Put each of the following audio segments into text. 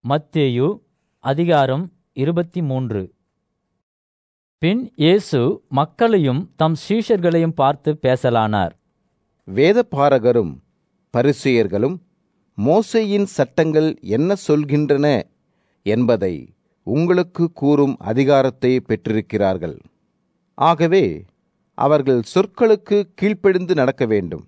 மத்தேயு அதிகாரம் இருபத்தி மூன்று பின் இயேசு மக்களையும் தம் சீஷர்களையும் பார்த்து பேசலானார் வேதபாரகரும் பரிசேயர்களும் மோசேயின் சட்டங்கள் என்ன சொல்கின்றன என்பதை உங்களுக்கு கூறும் அதிகாரத்தை பெற்றிருக்கிறார்கள் ஆகவே அவர்கள் சொற்களுக்கு கீழ்ப்படிந்து நடக்க வேண்டும்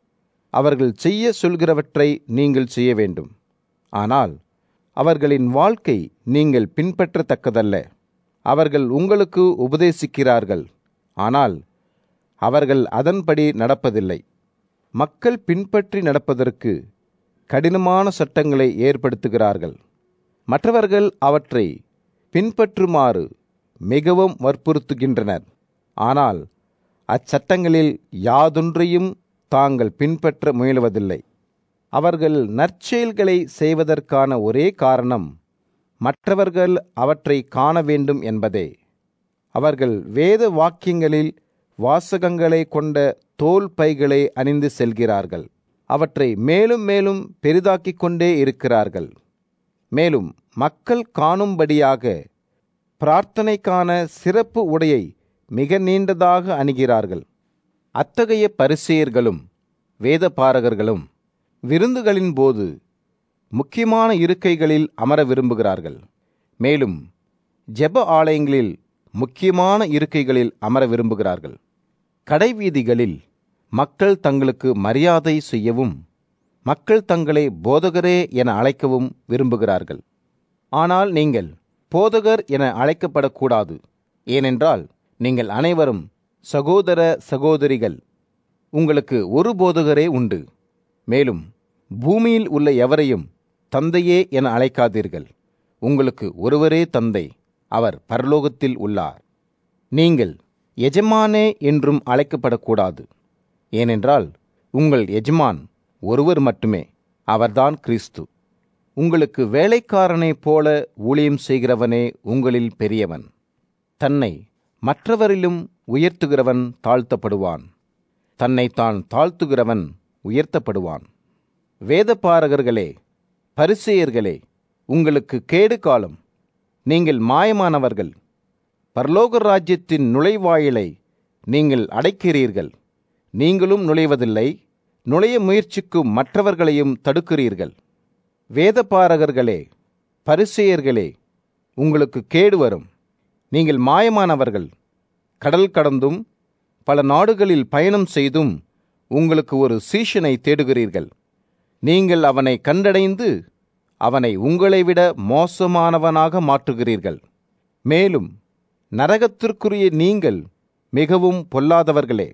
அவர்கள் செய்ய சொல்கிறவற்றை நீங்கள் செய்ய வேண்டும் ஆனால் அவர்களின் வாழ்க்கை நீங்கள் பின்பற்றத்தக்கதல்ல அவர்கள் உங்களுக்கு உபதேசிக்கிறார்கள் ஆனால் அவர்கள் அதன்படி நடப்பதில்லை மக்கள் பின்பற்றி நடப்பதற்கு கடினமான சட்டங்களை ஏற்படுத்துகிறார்கள் மற்றவர்கள் அவற்றை பின்பற்றுமாறு மிகவும் வற்புறுத்துகின்றனர் ஆனால் அச்சட்டங்களில் யாதொன்றையும் தாங்கள் பின்பற்ற முயலுவதில்லை அவர்கள் நற்செயல்களை செய்வதற்கான ஒரே காரணம் மற்றவர்கள் அவற்றை காண வேண்டும் என்பதே அவர்கள் வேத வாக்கியங்களில் வாசகங்களை கொண்ட தோல் பைகளை அணிந்து செல்கிறார்கள் அவற்றை மேலும் மேலும் பெரிதாக்கிக் கொண்டே இருக்கிறார்கள் மேலும் மக்கள் காணும்படியாக பிரார்த்தனைக்கான சிறப்பு உடையை மிக நீண்டதாக அணுகிறார்கள் அத்தகைய பரிசேயர்களும் வேதபாரகர்களும் விருந்துகளின் போது முக்கியமான இருக்கைகளில் அமர விரும்புகிறார்கள் மேலும் ஜெப ஆலயங்களில் முக்கியமான இருக்கைகளில் அமர விரும்புகிறார்கள் கடைவீதிகளில் மக்கள் தங்களுக்கு மரியாதை செய்யவும் மக்கள் தங்களை போதகரே என அழைக்கவும் விரும்புகிறார்கள் ஆனால் நீங்கள் போதகர் என அழைக்கப்படக்கூடாது ஏனென்றால் நீங்கள் அனைவரும் சகோதர சகோதரிகள் உங்களுக்கு ஒரு போதகரே உண்டு மேலும் பூமியில் உள்ள எவரையும் தந்தையே என அழைக்காதீர்கள் உங்களுக்கு ஒருவரே தந்தை அவர் பரலோகத்தில் உள்ளார் நீங்கள் எஜமானே என்றும் அழைக்கப்படக்கூடாது ஏனென்றால் உங்கள் எஜமான் ஒருவர் மட்டுமே அவர்தான் கிறிஸ்து உங்களுக்கு வேலைக்காரனைப் போல ஊழியம் செய்கிறவனே உங்களில் பெரியவன் தன்னை மற்றவரிலும் உயர்த்துகிறவன் தாழ்த்தப்படுவான் தன்னைத்தான் தாழ்த்துகிறவன் உயர்த்தப்படுவான் வேதபாரகர்களே பரிசேயர்களே உங்களுக்கு கேடு காலம் நீங்கள் மாயமானவர்கள் பரலோக ராஜ்யத்தின் நுழைவாயிலை நீங்கள் அடைக்கிறீர்கள் நீங்களும் நுழைவதில்லை நுழைய முயற்சிக்கும் மற்றவர்களையும் தடுக்கிறீர்கள் வேதபாரகர்களே பரிசேயர்களே உங்களுக்கு கேடு வரும் நீங்கள் மாயமானவர்கள் கடல் கடந்தும் பல நாடுகளில் பயணம் செய்தும் உங்களுக்கு ஒரு சீஷனை தேடுகிறீர்கள் நீங்கள் அவனை கண்டடைந்து அவனை உங்களை விட மோசமானவனாக மாற்றுகிறீர்கள் மேலும் நரகத்திற்குரிய நீங்கள் மிகவும் பொல்லாதவர்களே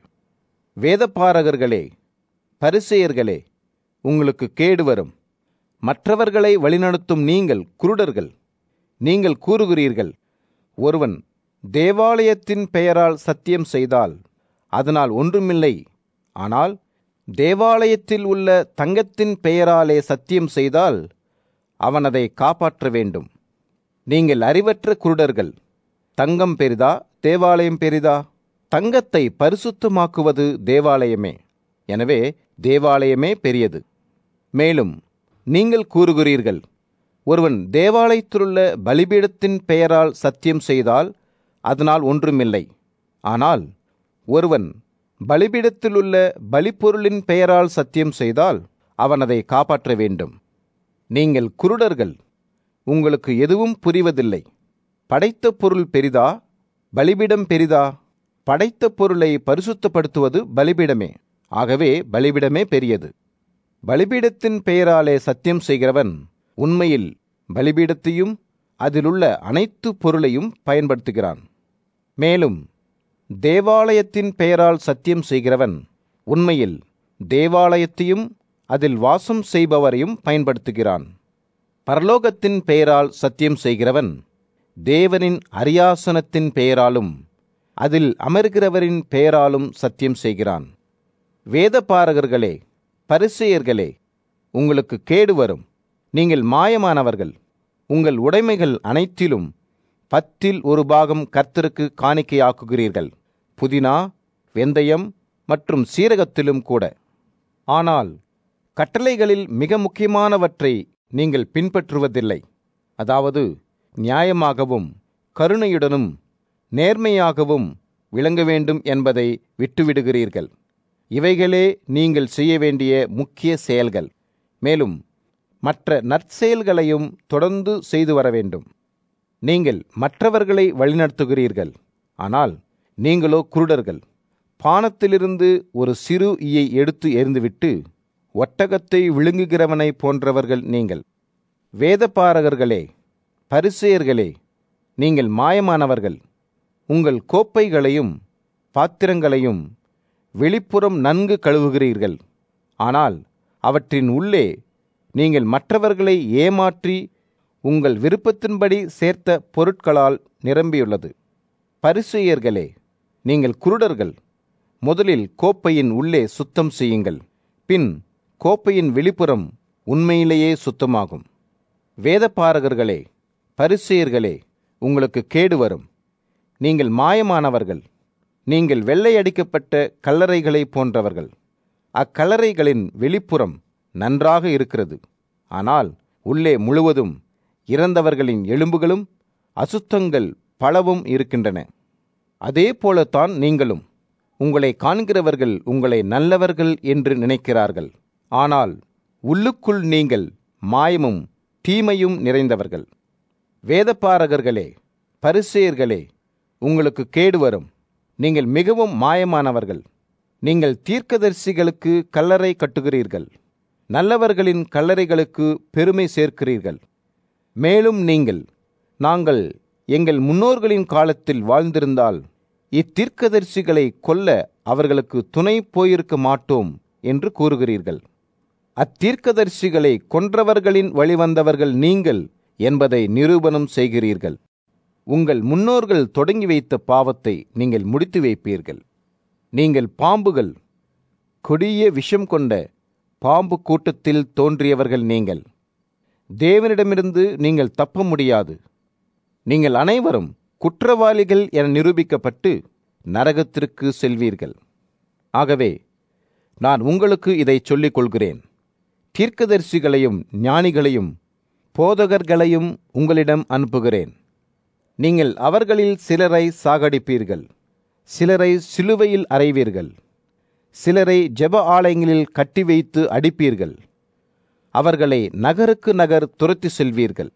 வேதபாரகர்களே பரிசெயர்களே உங்களுக்கு கேடு வரும் மற்றவர்களை வழிநடத்தும் நீங்கள் குருடர்கள் நீங்கள் கூறுகிறீர்கள் ஒருவன் தேவாலயத்தின் பெயரால் சத்தியம் செய்தால் அதனால் ஒன்றுமில்லை ஆனால் தேவாலயத்தில் உள்ள தங்கத்தின் பெயராலே சத்தியம் செய்தால் அவன் அதை காப்பாற்ற வேண்டும் நீங்கள் அறிவற்ற குருடர்கள் தங்கம் பெரிதா தேவாலயம் பெரிதா தங்கத்தை பரிசுத்தமாக்குவது தேவாலயமே எனவே தேவாலயமே பெரியது மேலும் நீங்கள் கூறுகிறீர்கள் ஒருவன் தேவாலயத்திலுள்ள பலிபீடத்தின் பெயரால் சத்தியம் செய்தால் அதனால் ஒன்றுமில்லை ஆனால் ஒருவன் பலிபீடத்திலுள்ள பலிப்பொருளின் பெயரால் சத்தியம் செய்தால் அவன் அதை காப்பாற்ற வேண்டும் நீங்கள் குருடர்கள் உங்களுக்கு எதுவும் புரிவதில்லை படைத்த பொருள் பெரிதா பலிபீடம் பெரிதா படைத்த பொருளை பரிசுத்தப்படுத்துவது பலிபீடமே ஆகவே பலிபீடமே பெரியது பலிபீடத்தின் பெயராலே சத்தியம் செய்கிறவன் உண்மையில் பலிபீடத்தையும் அதிலுள்ள அனைத்து பொருளையும் பயன்படுத்துகிறான் மேலும் தேவாலயத்தின் பெயரால் சத்தியம் செய்கிறவன் உண்மையில் தேவாலயத்தையும் அதில் வாசம் செய்பவரையும் பயன்படுத்துகிறான் பரலோகத்தின் பெயரால் சத்தியம் செய்கிறவன் தேவனின் அரியாசனத்தின் பெயராலும் அதில் அமர்கிறவரின் பெயராலும் சத்தியம் செய்கிறான் வேதபாரகர்களே பரிசெயர்களே உங்களுக்கு கேடு வரும் நீங்கள் மாயமானவர்கள் உங்கள் உடைமைகள் அனைத்திலும் பத்தில் ஒரு பாகம் கர்த்தருக்கு காணிக்கையாக்குகிறீர்கள் புதினா வெந்தயம் மற்றும் சீரகத்திலும் கூட ஆனால் கட்டளைகளில் மிக முக்கியமானவற்றை நீங்கள் பின்பற்றுவதில்லை அதாவது நியாயமாகவும் கருணையுடனும் நேர்மையாகவும் விளங்க வேண்டும் என்பதை விட்டுவிடுகிறீர்கள் இவைகளே நீங்கள் செய்ய வேண்டிய முக்கிய செயல்கள் மேலும் மற்ற நற்செயல்களையும் தொடர்ந்து செய்து வர வேண்டும் நீங்கள் மற்றவர்களை வழிநடத்துகிறீர்கள் ஆனால் நீங்களோ குருடர்கள் பானத்திலிருந்து ஒரு சிறு ஈயை எடுத்து எறிந்துவிட்டு ஒட்டகத்தை விழுங்குகிறவனை போன்றவர்கள் நீங்கள் வேதபாரகர்களே பரிசெயர்களே நீங்கள் மாயமானவர்கள் உங்கள் கோப்பைகளையும் பாத்திரங்களையும் வெளிப்புறம் நன்கு கழுவுகிறீர்கள் ஆனால் அவற்றின் உள்ளே நீங்கள் மற்றவர்களை ஏமாற்றி உங்கள் விருப்பத்தின்படி சேர்த்த பொருட்களால் நிரம்பியுள்ளது பரிசெயர்களே நீங்கள் குருடர்கள் முதலில் கோப்பையின் உள்ளே சுத்தம் செய்யுங்கள் பின் கோப்பையின் வெளிப்புறம் உண்மையிலேயே சுத்தமாகும் வேதபாரகர்களே பரிசெயர்களே உங்களுக்கு கேடு வரும் நீங்கள் மாயமானவர்கள் நீங்கள் வெள்ளையடிக்கப்பட்ட கல்லறைகளை போன்றவர்கள் அக்கல்லறைகளின் வெளிப்புறம் நன்றாக இருக்கிறது ஆனால் உள்ளே முழுவதும் இறந்தவர்களின் எலும்புகளும் அசுத்தங்கள் பலவும் இருக்கின்றன அதே போலத்தான் நீங்களும் உங்களை காண்கிறவர்கள் உங்களை நல்லவர்கள் என்று நினைக்கிறார்கள் ஆனால் உள்ளுக்குள் நீங்கள் மாயமும் தீமையும் நிறைந்தவர்கள் வேதபாரகர்களே பரிசேயர்களே உங்களுக்கு கேடு வரும் நீங்கள் மிகவும் மாயமானவர்கள் நீங்கள் தீர்க்கதரிசிகளுக்கு கல்லறை கட்டுகிறீர்கள் நல்லவர்களின் கல்லறைகளுக்கு பெருமை சேர்க்கிறீர்கள் மேலும் நீங்கள் நாங்கள் எங்கள் முன்னோர்களின் காலத்தில் வாழ்ந்திருந்தால் இத்தீர்க்கதரிசிகளை கொல்ல அவர்களுக்கு துணை போயிருக்க மாட்டோம் என்று கூறுகிறீர்கள் அத்தீர்க்கதரிசிகளை கொன்றவர்களின் வழிவந்தவர்கள் நீங்கள் என்பதை நிரூபணம் செய்கிறீர்கள் உங்கள் முன்னோர்கள் தொடங்கி வைத்த பாவத்தை நீங்கள் முடித்து வைப்பீர்கள் நீங்கள் பாம்புகள் கொடிய விஷம் கொண்ட பாம்பு கூட்டத்தில் தோன்றியவர்கள் நீங்கள் தேவனிடமிருந்து நீங்கள் தப்ப முடியாது நீங்கள் அனைவரும் குற்றவாளிகள் என நிரூபிக்கப்பட்டு நரகத்திற்கு செல்வீர்கள் ஆகவே நான் உங்களுக்கு இதை சொல்லிக் கொள்கிறேன் தீர்க்கதரிசிகளையும் ஞானிகளையும் போதகர்களையும் உங்களிடம் அனுப்புகிறேன் நீங்கள் அவர்களில் சிலரை சாகடிப்பீர்கள் சிலரை சிலுவையில் அறைவீர்கள் சிலரை ஜெப ஆலயங்களில் கட்டி வைத்து அடிப்பீர்கள் அவர்களை நகருக்கு நகர் துரத்தி செல்வீர்கள்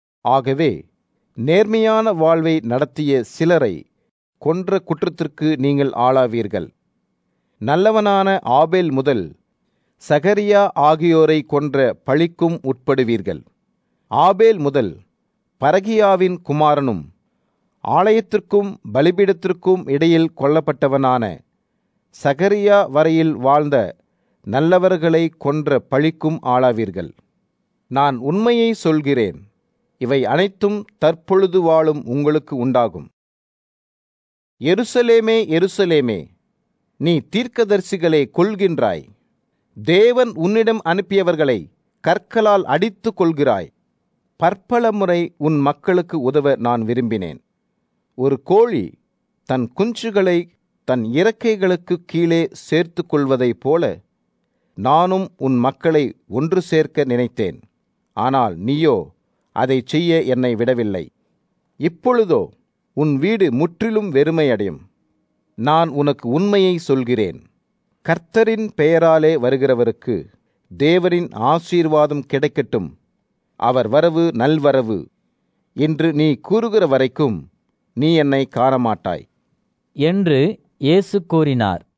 ஆகவே நேர்மையான வாழ்வை நடத்திய சிலரை கொன்ற குற்றத்திற்கு நீங்கள் ஆளாவீர்கள் நல்லவனான ஆபேல் முதல் சகரியா ஆகியோரை கொன்ற பழிக்கும் உட்படுவீர்கள் ஆபேல் முதல் பரகியாவின் குமாரனும் ஆலயத்திற்கும் பலிபீடத்திற்கும் இடையில் கொல்லப்பட்டவனான சகரியா வரையில் வாழ்ந்த நல்லவர்களை கொன்ற பழிக்கும் ஆளாவீர்கள் நான் உண்மையை சொல்கிறேன் இவை அனைத்தும் தற்பொழுது வாழும் உங்களுக்கு உண்டாகும் எருசலேமே எருசலேமே நீ தீர்க்கதரிசிகளை கொள்கின்றாய் தேவன் உன்னிடம் அனுப்பியவர்களை கற்களால் அடித்து கொள்கிறாய் பற்பல முறை உன் மக்களுக்கு உதவ நான் விரும்பினேன் ஒரு கோழி தன் குஞ்சுகளை தன் இறக்கைகளுக்கு கீழே சேர்த்து கொள்வதைப் போல நானும் உன் மக்களை ஒன்று சேர்க்க நினைத்தேன் ஆனால் நீயோ அதை செய்ய என்னை விடவில்லை இப்பொழுதோ உன் வீடு முற்றிலும் வெறுமையடையும் நான் உனக்கு உண்மையை சொல்கிறேன் கர்த்தரின் பெயராலே வருகிறவருக்கு தேவரின் ஆசீர்வாதம் கிடைக்கட்டும் அவர் வரவு நல்வரவு என்று நீ கூறுகிற வரைக்கும் நீ என்னை காணமாட்டாய் என்று இயேசு கூறினார்